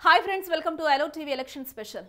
hi friends welcome to Aalo TV election special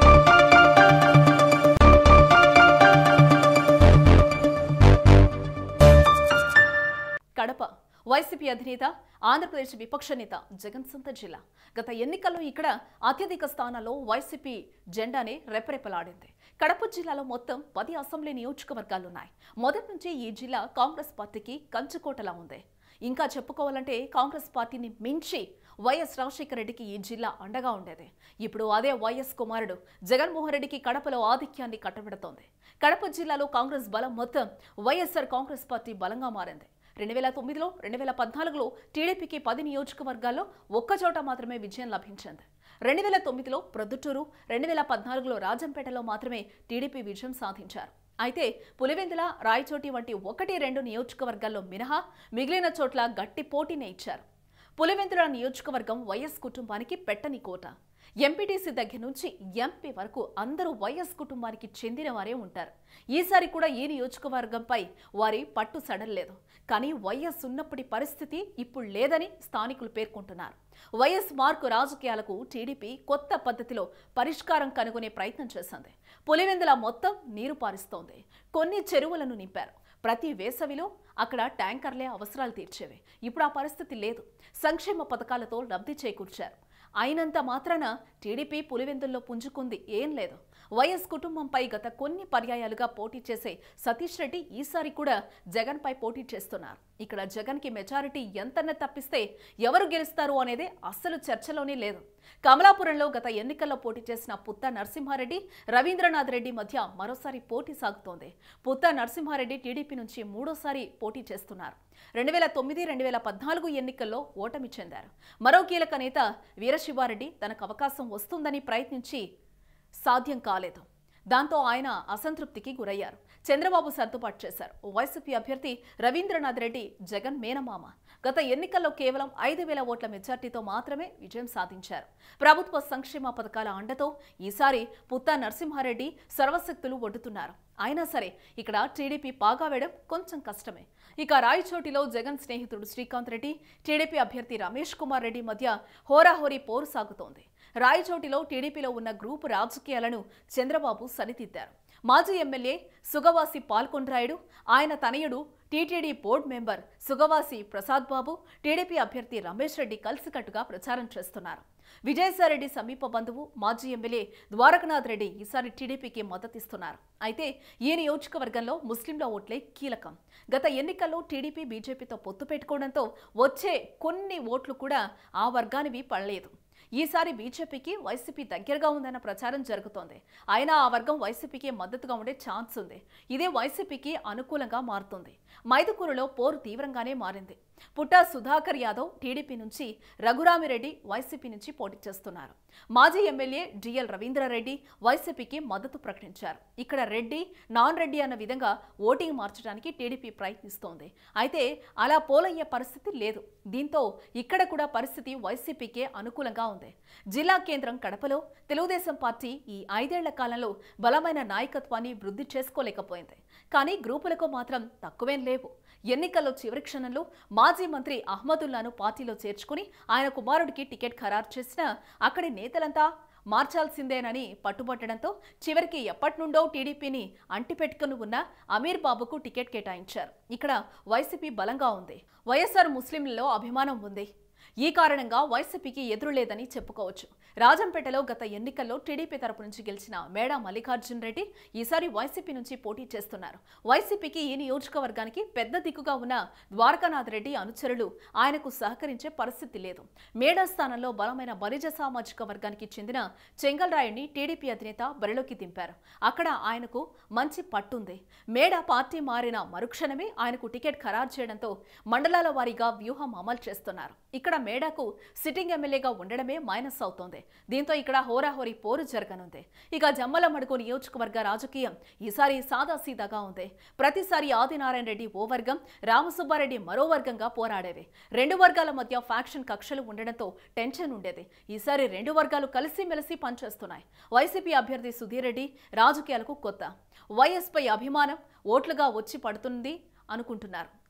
Kadapa YCP అధినేత ఆంధ్రప్రదేశ్ విపక్ష నేత జగన్ సొంత జిల్లా గత ఎన్నికల్లో ఇక్కడ అత్యధిక స్థానాల్లో వైసీపీ జెండానే రెపరెపలాడింది కడప జిల్లాలో మొత్తం పది అసెంబ్లీ నియోజకవర్గాలున్నాయి మొదటి నుంచి ఈ జిల్లా కాంగ్రెస్ పార్టీకి కంచుకోటలా ఉంది ఇంకా చెప్పుకోవాలంటే కాంగ్రెస్ పార్టీని మించి వైఎస్ రాజశేఖర రెడ్డికి ఈ జిల్లా అండగా ఉండేది ఇప్పుడు అదే వైఎస్ కుమారుడు జగన్మోహన్ రెడ్డికి కడపలో ఆధిక్యాన్ని కట్టబెడుతోంది కడప జిల్లాలో కాంగ్రెస్ బలం మొత్తం వైఎస్ఆర్ కాంగ్రెస్ పార్టీ బలంగా మారింది రెండు వేల తొమ్మిదిలో రెండు వేల పద్నాలుగులో టీడీపీకి పది నియోజకవర్గాల్లో ఒక్కచోట మాత్రమే విజయం లభించింది రెండు వేల తొమ్మిదిలో ప్రొద్దుటూరు రెండు వేల పద్నాలుగులో రాజంపేటలో మాత్రమే టీడీపీ విజయం సాధించారు అయితే పులివెందుల రాయచోటి వంటి ఒకటి రెండు నియోజకవర్గాల్లో మినహా మిగిలిన చోట్ల గట్టి పోటీనే ఇచ్చారు పులివెందుల నియోజకవర్గం వైఎస్ కుటుంబానికి పెట్టని కోట ఎంపీటీసీ దగ్గర నుంచి ఎంపీ వరకు అందరూ వైఎస్ కుటుంబానికి చెందిన వారే ఉంటారు ఈసారి కూడా ఈ నియోజకవర్గంపై వారి పట్టు సడల్లేదు కానీ వైఎస్ ఉన్నప్పటి పరిస్థితి ఇప్పుడు లేదని స్థానికులు పేర్కొంటున్నారు వైఎస్ మార్కు రాజకీయాలకు టీడీపీ కొత్త పద్ధతిలో పరిష్కారం కనుగొనే ప్రయత్నం చేసింది పులివెందుల మొత్తం నీరు పారిస్తోంది కొన్ని చెరువులను నింపారు ప్రతి వేసవిలో అక్కడ ట్యాంకర్లే అవసరాలు తీర్చేవి ఇప్పుడు ఆ పరిస్థితి లేదు సంక్షేమ పథకాలతో లబ్ధి చేకూర్చారు అయినంత మాత్రాన టీడీపీ పులివెందుల్లో పుంజుకుంది ఏం లేదు వైఎస్ కుటుంబంపై గత కొన్ని పర్యాయాలుగా పోటీ చేసే సతీష్ రెడ్డి ఈసారి కూడా జగన్పై పోటీ చేస్తున్నారు ఇక్కడ జగన్కి మెజారిటీ ఎంతన్న తప్పిస్తే ఎవరు గెలుస్తారు అనేది అస్సలు చర్చలోనే లేదు కమలాపురంలో గత ఎన్నికల్లో పోటీ చేసిన పుత్త నరసింహారెడ్డి రవీంద్రనాథ్ రెడ్డి మధ్య మరోసారి పోటీ సాగుతోంది పుత్త నరసింహారెడ్డి టీడీపీ నుంచి మూడోసారి పోటీ చేస్తున్నారు రెండు వేల తొమ్మిది రెండు వేల పద్నాలుగు ఎన్నికల్లో ఓటమి చెందారు మరో కీలక నేత వీరశివారెడ్డి తనకు అవకాశం వస్తుందని ప్రయత్నించి సాధ్యం కాలేదు దాంతో ఆయన అసంతృప్తికి గురయ్యారు చంద్రబాబు సర్దుబాటు చేశారు వైసీపీ అభ్యర్థి రవీంద్రనాథ్ రెడ్డి జగన్ మేనమామ గత ఎన్నికల్లో కేవలం ఐదు వేల ఓట్ల మెజార్టీతో మాత్రమే విజయం సాధించారు ప్రభుత్వ సంక్షేమ పథకాల అండతో ఈసారి పుత్తా నరసింహారెడ్డి సర్వశక్తులు ఒడ్డుతున్నారు అయినా సరే ఇక్కడ టీడీపీ పాగా వేయడం కొంచెం కష్టమే ఇక రాయచోటిలో జగన్ స్నేహితుడు శ్రీకాంత్ రెడ్డి టీడీపీ అభ్యర్థి రమేష్ కుమార్ రెడ్డి మధ్య హోరాహోరీ పోరు సాగుతోంది రాయచోటిలో టీడీపీలో ఉన్న గ్రూపు రాజకీయాలను చంద్రబాబు సరిదిద్దారు మాజీ ఎమ్మెల్యే సుగవాసి పాల్కొండ్రాయుడు ఆయన తనయుడు TTD board member Sugavasi Prasad Babu TDP అభ్యర్థి రమేష్ రెడ్డి కలిసికట్టుగా ప్రచారం చేస్తున్నారు విజయసాయిరెడ్డి సమీప బంధువు మాజీ ఎమ్మెల్యే ద్వారకనాథ్ రెడ్డి ఈసారి టీడీపీకి మద్దతిస్తున్నారు అయితే ఈ నియోజకవర్గంలో ముస్లింల ఓట్లే కీలకం గత ఎన్నికల్లో టీడీపీ బీజేపీతో పొత్తు పెట్టుకోవడంతో వచ్చే కొన్ని ఓట్లు కూడా ఆ వర్గానివి పడలేదు ఈసారి బీజేపీకి వైసీపీ దగ్గరగా ఉందన్న ప్రచారం జరుగుతోంది అయినా ఆ వర్గం వైసీపీకి మద్దతుగా ఉండే ఛాన్స్ ఉంది ఇదే వైసీపీకి అనుకూలంగా మారుతుంది మైదుకూరులో పోరు తీవ్రంగానే మారింది పుట్టా సుధాకర్ యాదవ్ టీడీపీ నుంచి రఘురామిరెడ్డి వైసీపీ నుంచి పోటీ చేస్తున్నారు మాజీ ఎమ్మెల్యే డిఎల్ రవీంద్రారెడ్డి వైసీపీకి మద్దతు ప్రకటించారు ఇక్కడ రెడ్డి నాన్ రెడ్డి అన్న విధంగా ఓటింగ్ మార్చడానికి టీడీపీ ప్రయత్నిస్తోంది అయితే అలా పోలయ్యే పరిస్థితి లేదు దీంతో ఇక్కడ కూడా పరిస్థితి వైసీపీకే అనుకూలంగా ఉంది జిల్లా కేంద్రం కడపలో తెలుగుదేశం పార్టీ ఈ ఐదేళ్ల కాలంలో బలమైన నాయకత్వాన్ని వృద్ధి చేసుకోలేకపోయింది కానీ గ్రూపులకు మాత్రం తక్కువేం లేవు ఎన్నికల్లో చివరి క్షణంలో మాజీ మంత్రి అహ్మదుల్లాను పార్టీలో చేర్చుకుని ఆయన కుమారుడికి టికెట్ ఖరారు చేసినా అక్కడి నేతలంతా మార్చాల్సిందేనని పట్టుబట్టడంతో చివరికి ఎప్పటి నుండో టీడీపీని అంటిపెట్టుకుని ఉన్న అమీర్ బాబుకు టికెట్ కేటాయించారు ఇక్కడ వైసీపీ బలంగా ఉంది వైఎస్ఆర్ ముస్లింలలో అభిమానం ఉంది ఈ కారణంగా వైసీపీకి ఎదురులేదని చెప్పుకోవచ్చు రాజంపేటలో గత ఎన్నికల్లో టీడీపీ తరపు నుంచి గెలిచిన మేడా మల్లికార్జున్ రెడ్డి ఈసారి వైసీపీ నుంచి పోటీ చేస్తున్నారు వైసీపీకి ఈ నియోజకవర్గానికి పెద్ద దిక్కుగా ఉన్న ద్వారకానాథ్ రెడ్డి అనుచరులు ఆయనకు సహకరించే పరిస్థితి లేదు మేడా స్థానంలో బలమైన బలిజ సామాజిక వర్గానికి చెందిన చెంగల్రాయుడిని టీడీపీ అధినేత బరిలోకి దింపారు అక్కడ ఆయనకు మంచి పట్టుంది మేడా పార్టీ మారిన మరుక్షణమే ఆయనకు టికెట్ ఖరారు చేయడంతో మండలాల వారీగా వ్యూహం అమలు చేస్తున్నారు ఇక్కడ మేడాకు సిట్టింగ్ ఎమ్మెల్యేగా ఉండడమే మైనస్ అవుతోంది దీంతో ఇక్కడ హోరాహోరీ పోరు జరగనుంది ఇక జమ్మల మడుగు నియోజకవర్గ రాజకీయం ఈసారి సాదాసీదాగా ఉంది ప్రతిసారి ఆదినారాయణ రెడ్డి ఓ వర్గం రామసుబ్బారెడ్డి మరో వర్గంగా పోరాడేవి రెండు వర్గాల మధ్య ఫ్యాక్షన్ కక్షలు ఉండడంతో టెన్షన్ ఉండేది ఈసారి రెండు వర్గాలు కలిసిమెలిసి పనిచేస్తున్నాయి వైసీపీ అభ్యర్థి సుధీర్ రెడ్డి రాజకీయాలకు కొత్త వైఎస్పై అభిమానం ఓట్లుగా వచ్చి పడుతుంది అనుకుంటున్నారు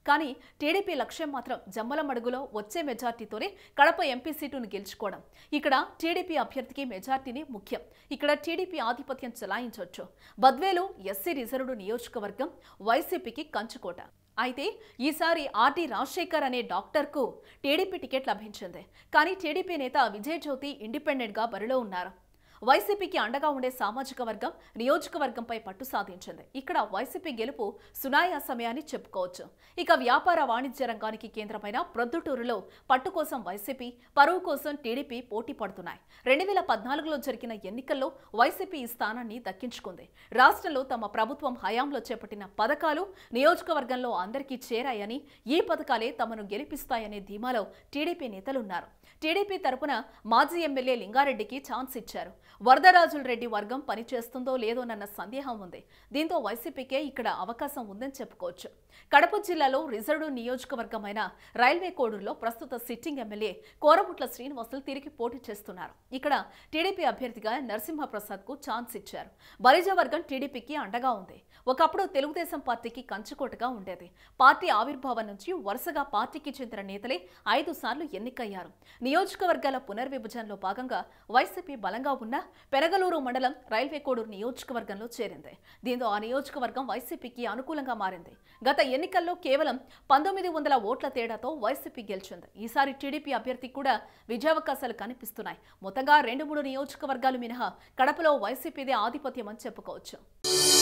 కానీ టీడీపీ లక్ష్యం మాత్రం జమ్మల మడుగులో వచ్చే మెజార్టీతోనే కడప ఎంపీ సీటును గెలుచుకోవడం ఇక్కడ టీడీపీ అభ్యర్థికి మెజార్టీని ముఖ్యం ఇక్కడ టీడీపీ ఆధిపత్యం చెలాయించవచ్చు బద్వేలు ఎస్సీ రిజర్వ్డ్ నియోజకవర్గం వైసీపీకి కంచుకోట అయితే ఈసారి ఆర్టీ రాజశేఖర్ అనే డాక్టర్కు టీడీపీ టికెట్ లభించింది కానీ టీడీపీ నేత విజయ్ జ్యోతి ఇండిపెండెంట్గా బరిలో ఉన్నారు వైసీపీకి అండగా ఉండే సామాజిక వర్గం నియోజకవర్గంపై పట్టు సాధించింది ఇక్కడ వైసీపీ గెలుపు సునాయాసమే అని చెప్పుకోవచ్చు ఇక వ్యాపార వాణిజ్య రంగానికి కేంద్రమైన ప్రొద్దుటూరులో పట్టు కోసం వైసీపీ పరువు కోసం టీడీపీ పోటీ పడుతున్నాయి రెండు వేల పద్నాలుగులో జరిగిన ఎన్నికల్లో వైసీపీ ఈ స్థానాన్ని దక్కించుకుంది రాష్ట్రంలో తమ ప్రభుత్వం హయాంలో చేపట్టిన పథకాలు నియోజకవర్గంలో అందరికీ చేరాయని ఈ పథకాలే తమను గెలిపిస్తాయనే ధీమాలో టీడీపీ నేతలున్నారు టీడీపీ తరపున మాజీ ఎమ్మెల్యే లింగారెడ్డికి ఛాన్స్ ఇచ్చారు వరదరాజుల రెడ్డి వర్గం పనిచేస్తుందో లేదోనన్న సందేహం ఉంది దీంతో వైసీపీకే ఇక్కడ అవకాశం ఉందని చెప్పుకోవచ్చు కడప జిల్లాలో రిజర్వ్డ్ నియోజకవర్గమైన రైల్వే కోడూరులో ప్రస్తుత సిట్టింగ్ ఎమ్మెల్యే కోరముట్ల శ్రీనివాసులు తిరిగి పోటీ చేస్తున్నారు ఇక్కడ టీడీపీ అభ్యర్థిగా నరసింహప్రసాద్ కు ఛాన్స్ ఇచ్చారు బలిజ వర్గం టీడీపీకి అండగా ఉంది ఒకప్పుడు తెలుగుదేశం పార్టీకి కంచుకోటగా ఉండేది పార్టీ ఆవిర్భావం నుంచి వరుసగా పార్టీకి చెందిన నేతలే ఐదు సార్లు ఎన్నికయ్యారు నియోజకవర్గాల పునర్విభజనలో భాగంగా వైసీపీ బలంగా ఉన్న పెనగలూరు మండలం రైల్వే కోడూరు నియోజకవర్గంలో చేరింది దీంతో ఆ నియోజకవర్గం వైసీపీకి అనుకూలంగా మారింది గత ఎన్నికల్లో కేవలం పంతొమ్మిది వందల ఓట్ల తేడాతో వైసీపీ గెలిచింది ఈసారి టీడీపీ అభ్యర్థి కూడా విజయావకాశాలు కనిపిస్తున్నాయి మొత్తంగా రెండు మూడు నియోజకవర్గాలు మినహా కడపలో వైసీపీదే ఆధిపత్యం అని చెప్పుకోవచ్చు